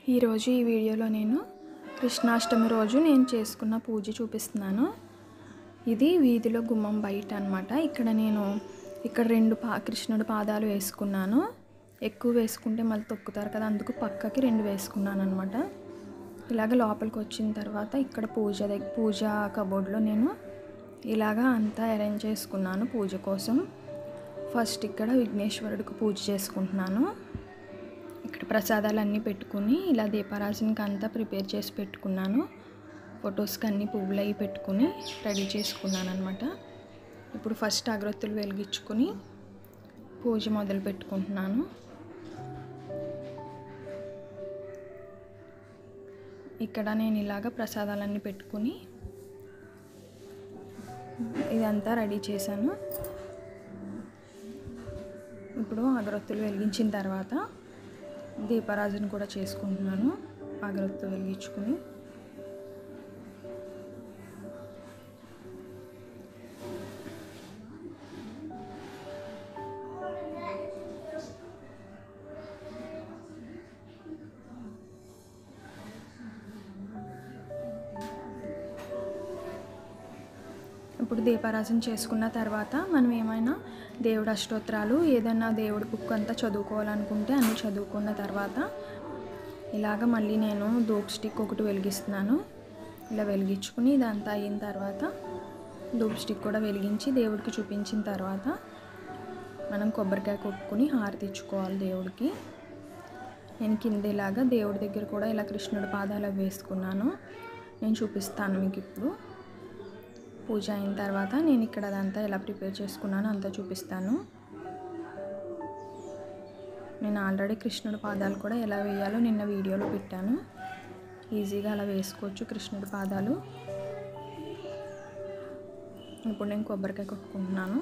ఈరోజు ఈ వీడియోలో నేను కృష్ణాష్టమి రోజు నేను చేసుకున్న పూజ చూపిస్తున్నాను ఇది వీధిలో గుమ్మం బయట అనమాట ఇక్కడ నేను ఇక్కడ రెండు పా కృష్ణుడి పాదాలు వేసుకున్నాను ఎక్కువ వేసుకుంటే మళ్ళీ తొక్కుతారు కదా అందుకు పక్కకి రెండు వేసుకున్నాను అనమాట ఇలాగ లోపలికి వచ్చిన తర్వాత ఇక్కడ పూజ దగ్గర పూజ కబోర్డ్లో నేను ఇలాగా అంతా అరేంజ్ చేసుకున్నాను పూజ కోసం ఫస్ట్ ఇక్కడ విఘ్నేశ్వరుడికి పూజ చేసుకుంటున్నాను ఇక్కడ ప్రసాదాలు అన్నీ పెట్టుకుని ఇలా దీపారాజనకి అంతా ప్రిపేర్ చేసి పెట్టుకున్నాను ఫొటోస్కి అన్ని పువ్వులు అవి పెట్టుకుని రెడీ చేసుకున్నాను అనమాట ఇప్పుడు ఫస్ట్ అగరొత్తులు వెలిగించుకుని పూజ మొదలు పెట్టుకుంటున్నాను ఇక్కడ నేను ఇలాగ ప్రసాదాలన్నీ పెట్టుకుని ఇదంతా రెడీ చేశాను ఇప్పుడు అగరొత్తులు వెలిగించిన తర్వాత దీపారాజన కూడా చేసుకుంటున్నాను అగరొత్తు వెలిగించుకుని ఇప్పుడు దీపారాజన చేసుకున్న తర్వాత మనం ఏమైనా దేవుడు అష్టోత్తరాలు ఏదైనా దేవుడి బుక్ అంతా చదువుకోవాలనుకుంటే అన్నీ చదువుకున్న తర్వాత ఇలాగ మళ్ళీ నేను ధూప్ స్టిక్ ఒకటి వెలిగిస్తున్నాను ఇలా వెలిగించుకుని ఇదంతా అయిన తర్వాత ధూప్ స్టిక్ కూడా వెలిగించి దేవుడికి చూపించిన తర్వాత మనం కొబ్బరికాయ కొట్టుకుని హారతి ఇచ్చుకోవాలి దేవుడికి నేను కింద ఇలాగా దేవుడి దగ్గర కూడా ఇలా కృష్ణుడి పాదాలు అవి వేసుకున్నాను నేను చూపిస్తాను మీకు ఇప్పుడు పూజ అయిన తర్వాత నేను ఇక్కడ అదంతా ఎలా ప్రిపేర్ చేసుకున్నానో అంతా చూపిస్తాను నేను ఆల్రెడీ కృష్ణుడి పాదాలు కూడా ఎలా వేయాలో నిన్న వీడియోలో పెట్టాను ఈజీగా అలా వేసుకోవచ్చు కృష్ణుడి పాదాలు ఇప్పుడు నేను కొబ్బరికాయ కొట్టుకుంటున్నాను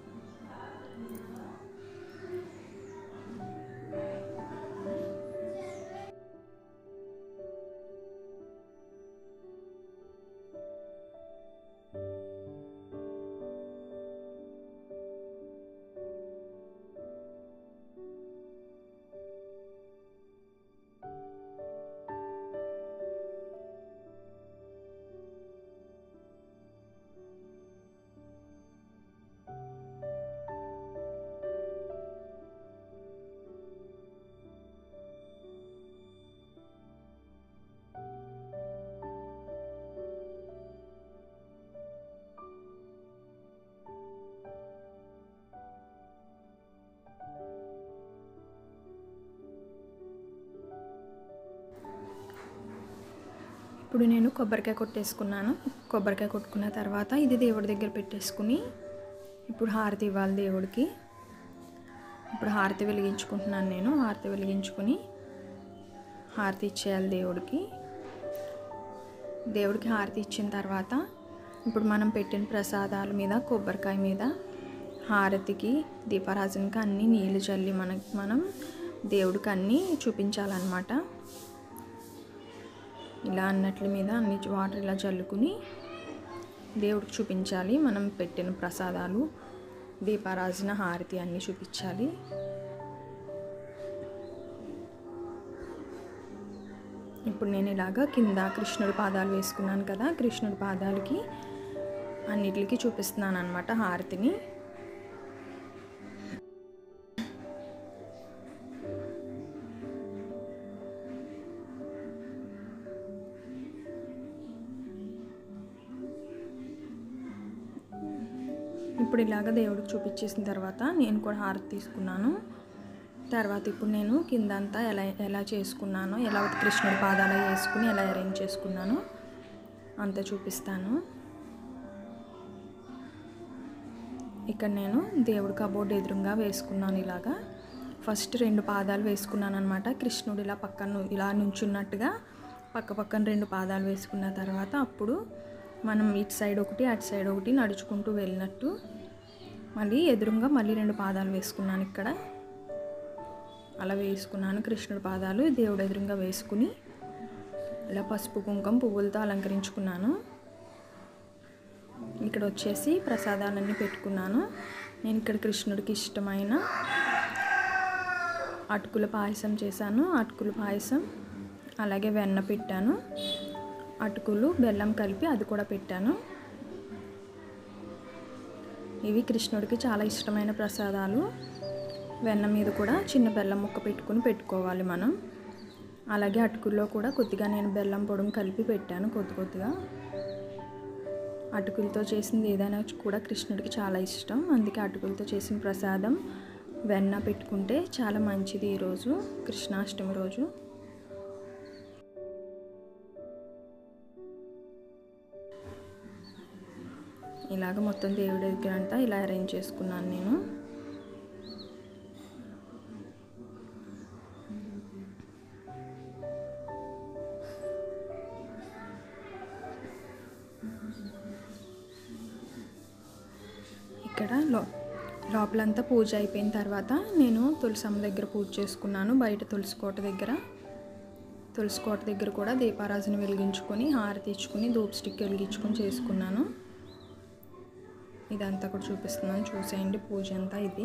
ఇప్పుడు నేను కొబ్బరికాయ కొట్టేసుకున్నాను కొబ్బరికాయ కొట్టుకున్న తర్వాత ఇది దేవుడి దగ్గర పెట్టేసుకుని ఇప్పుడు హారతి ఇవ్వాలి దేవుడికి ఇప్పుడు హారతి వెలిగించుకుంటున్నాను నేను హారతి వెలిగించుకుని హారతి ఇచ్చేయాలి దేవుడికి దేవుడికి హారతి ఇచ్చిన తర్వాత ఇప్పుడు మనం పెట్టిన ప్రసాదాల మీద కొబ్బరికాయ మీద హారతికి దీపారాజనకి అన్నీ నీళ్ళు చల్లి మనకి మనం దేవుడికి అన్నీ చూపించాలన్నమాట ఇలా అన్నట్ల మీద అన్ని వాటర్ ఇలా చల్లుకుని దేవుడికి చూపించాలి మనం పెట్టిన ప్రసాదాలు దీపారాజన హారతి అన్నీ చూపించాలి ఇప్పుడు నేను ఇలాగా కింద కృష్ణుడి పాదాలు వేసుకున్నాను కదా కృష్ణుడి పాదాలకి అన్నిటికి చూపిస్తున్నాను అనమాట హారతిని ఇప్పుడు ఇలాగ దేవుడికి చూపించేసిన తర్వాత నేను కూడా హారతి తీసుకున్నాను తర్వాత ఇప్పుడు నేను కిందంతా ఎలా ఎలా చేసుకున్నానో ఎలా కృష్ణుడి పాదాలు వేసుకుని ఎలా అరేంజ్ చేసుకున్నానో అంతా చూపిస్తాను ఇక్కడ నేను దేవుడి కబోర్డ్ ఎదురుగా వేసుకున్నాను ఇలాగా ఫస్ట్ రెండు పాదాలు వేసుకున్నాను అనమాట కృష్ణుడు ఇలా పక్కన ఇలా నుంచున్నట్టుగా పక్క పక్కన రెండు పాదాలు వేసుకున్న తర్వాత అప్పుడు మనం ఇటు సైడ్ ఒకటి అటు సైడ్ ఒకటి నడుచుకుంటూ వెళ్ళినట్టు మళ్ళీ ఎదురుగా మళ్ళీ రెండు పాదాలు వేసుకున్నాను ఇక్కడ అలా వేసుకున్నాను కృష్ణుడి పాదాలు దేవుడు ఎదురుగా వేసుకుని ఇలా పసుపు కుంకం పువ్వులతో అలంకరించుకున్నాను ఇక్కడ వచ్చేసి ప్రసాదాలన్నీ పెట్టుకున్నాను నేను ఇక్కడ కృష్ణుడికి ఇష్టమైన అటుకుల పాయసం చేశాను అటుకుల పాయసం అలాగే వెన్న పెట్టాను అటుకులు బెల్లం కలిపి అది కూడా పెట్టాను ఇవి కృష్ణుడికి చాలా ఇష్టమైన ప్రసాదాలు వెన్న మీద కూడా చిన్న బెల్లం ముక్క పెట్టుకుని పెట్టుకోవాలి మనం అలాగే అటుకుల్లో కూడా కొద్దిగా నేను బెల్లం పొడుము కలిపి పెట్టాను కొద్ది కొద్దిగా అటుకులతో చేసింది ఏదైనా కూడా కృష్ణుడికి చాలా ఇష్టం అందుకే అటుకులతో చేసిన ప్రసాదం వెన్న పెట్టుకుంటే చాలా మంచిది ఈరోజు కృష్ణాష్టమి రోజు ఇలాగ మొత్తం దేవుడి దగ్గర అంతా ఇలా అరేంజ్ చేసుకున్నాను నేను ఇక్కడ లో లోపలంతా పూజ అయిపోయిన తర్వాత నేను తులసమ్మ దగ్గర పూజ చేసుకున్నాను బయట తులసి కోట దగ్గర తులసి కోట దగ్గర కూడా దీపారాజన వెలిగించుకొని హారతి ఇచ్చుకొని ధూప్ స్టిక్ వెలిగించుకొని చేసుకున్నాను ఇదంతా కూడా చూపిస్తున్నాను చూసేయండి పూజ అంతా ఇది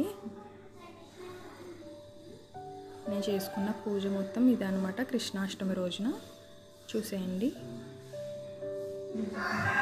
నేను చేసుకున్న పూజ మొత్తం ఇదనమాట కృష్ణాష్టమి రోజున చూసేయండి